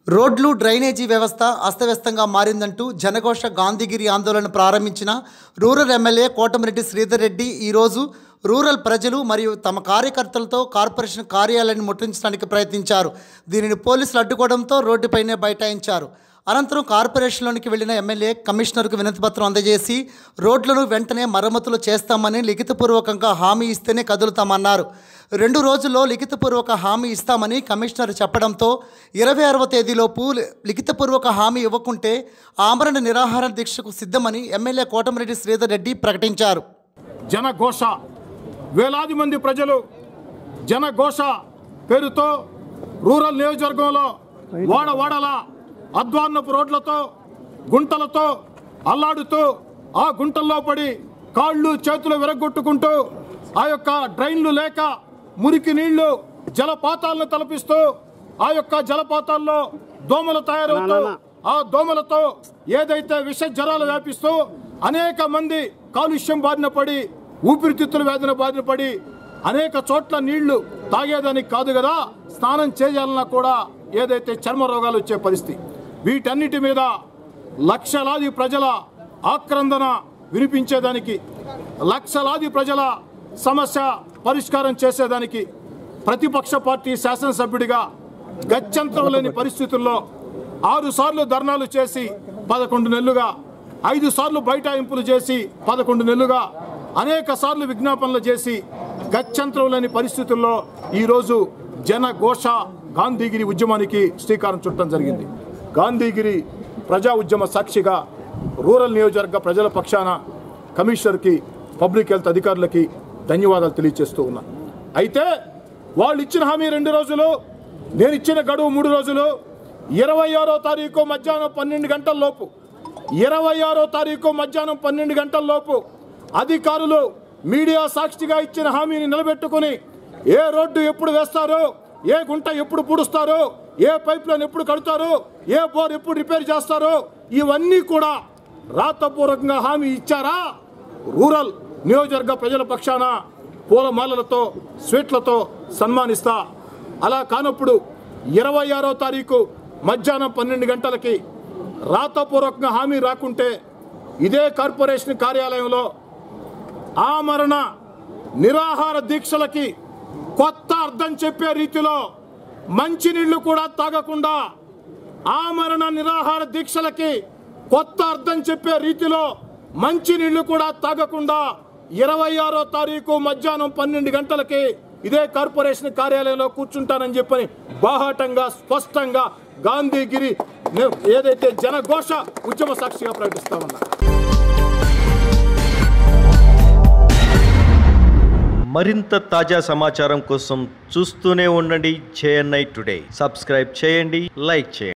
రోడ్లు డ్రైనేజీ వ్యవస్థ అస్తవ్యస్తంగా మారిందంటూ జనఘోష గాంధీగిరి ఆందోళన ప్రారంభించిన రూరల్ ఎమ్మెల్యే కోటమిరెడ్డి శ్రీధర్ రెడ్డి ఈరోజు రూరల్ ప్రజలు మరియు తమ కార్యకర్తలతో కార్పొరేషన్ కార్యాలయాన్ని ముట్టించడానికి ప్రయత్నించారు దీనిని పోలీసులు అడ్డుకోవడంతో రోడ్డుపైనే బైఠాయించారు అనంతరం కార్పొరేషన్లోనికి వెళ్లిన ఎమ్మెల్యే కమిషనర్కు వినతిపత్రం అందజేసి రోడ్లను వెంటనే మరమ్మతులు చేస్తామని లిఖితపూర్వకంగా హామీ ఇస్తేనే కదులుతామన్నారు రెండు రోజుల్లో లిఖితపూర్వక హామీ ఇస్తామని కమిషనర్ చెప్పడంతో ఇరవై ఆరవ తేదీలోపు లిఖితపూర్వక హామీ ఇవ్వకుంటే ఆమరణ నిరాహార దీక్షకు సిద్ధమని ఎమ్మెల్యే కోటమిరెడ్డి శ్రీధర్ రెడ్డి ప్రకటించారు జనఘోష వేలాది మంది ప్రజలు జనఘోష పేరుతో రూరల్ నియోజకవర్గంలో వాడ వాడల అధ్వాన్నపు రోడ్లతో గుంటలతో అల్లాడుతూ ఆ గుంటల్లో పడి కాళ్ళు చేతులు విరగొట్టుకుంటూ ఆ యొక్క డ్రైన్లు లేక మురికి నీళ్లు జలపాతాలను తలపిస్తూ ఆ యొక్క జలపాతాల్లో దోమలు తయారవుతూ ఆ దోమలతో ఏదైతే విష జ్వరాలు వ్యాపిస్తూ అనేక మంది కాలుష్యం బారిన పడి ఊపిరితిత్తుల వ్యాధిన బారిన పడి అనేక చోట్ల నీళ్లు తాగేదానికి కాదు కదా స్నానం చేయాలన్నా కూడా ఏదైతే చర్మ రోగాలు వచ్చే పరిస్థితి వీటన్నిటి మీద లక్షలాది ప్రజల ఆక్రందన వినిపించేదానికి లక్షలాది ప్రజల సమస్య పరిష్కారం చేసేదానికి ప్రతిపక్ష పార్టీ శాసనసభ్యుడిగా గత్యంతరం లేని పరిస్థితుల్లో ఆరు సార్లు ధర్నాలు చేసి పదకొండు నెలలుగా ఐదు సార్లు బైఠాయింపులు చేసి పదకొండు నెలలుగా అనేక సార్లు విజ్ఞాపనలు చేసి గత్యంతరం లేని పరిస్థితుల్లో ఈరోజు జన ఘోష గాంధీగిరి ఉద్యమానికి శ్రీకారం చుట్టడం జరిగింది గాంధీగిరి ప్రజా ఉద్యమ సాక్షిగా రూరల్ నియోజకవర్గ ప్రజల పక్షాన కమిషనర్కి పబ్లిక్ హెల్త్ అధికారులకి ధన్యవాదాలు తెలియజేస్తూ ఉన్నా అయితే వాళ్ళు ఇచ్చిన హామీ రెండు రోజులు నేను ఇచ్చిన గడువు మూడు రోజులు ఇరవై ఆరో తారీఖు మధ్యాహ్నం పన్నెండు గంటల లోపు ఇరవై ఆరో తారీఖు మధ్యాహ్నం పన్నెండు గంటల లోపు అధికారులు మీడియా సాక్షిగా ఇచ్చిన హామీని నిలబెట్టుకుని ఏ రోడ్డు ఎప్పుడు వేస్తారు ఏ గుంట ఎప్పుడు పూడుస్తారు ఏ పైప్ లైన్ ఎప్పుడు కడతారు ఏ బోర్ ఎప్పుడు రిపేర్ చేస్తారు ఇవన్నీ కూడా రాతపూర్వకంగా హామీ ఇచ్చారా రూరల్ నియోజకవర్గ ప్రజల పక్షాన పూలమాలలతో స్వీట్లతో సన్మానిస్తా అలా కానప్పుడు ఇరవై ఆరో తారీఖు మధ్యాహ్నం పన్నెండు గంటలకి రాతపూర్వకంగా హామీ రాకుంటే ఇదే కార్పొరేషన్ కార్యాలయంలో ఆమరణ నిరాహార దీక్షలకి కొత్త అర్థం చెప్పే రీతిలో మంచినీళ్లు కూడా తాగకుండా ఆమరణ నిరాహార దీక్షలకి కొత్త అర్థం చెప్పే రీతిలో మంచినీళ్లు కూడా తాగకుండా ఇరవై ఆరో తారీఖు మధ్యాహ్నం పన్నెండు గంటలకి ఇదే కార్పొరేషన్ కార్యాలయంలో కూర్చుంటానని చెప్పని బాహాటంగా స్పష్టంగా గాంధీగిరి నే- ఏదైతే జనఘోష ఉద్యమ సాక్షిగా ప్రకటిస్తామన్నా మరింత తాజా సమాచారం కోసం చూస్తూనే ఉండండి జేఎన్ఐ టుడే సబ్స్క్రైబ్ చేయండి లైక్ చేయండి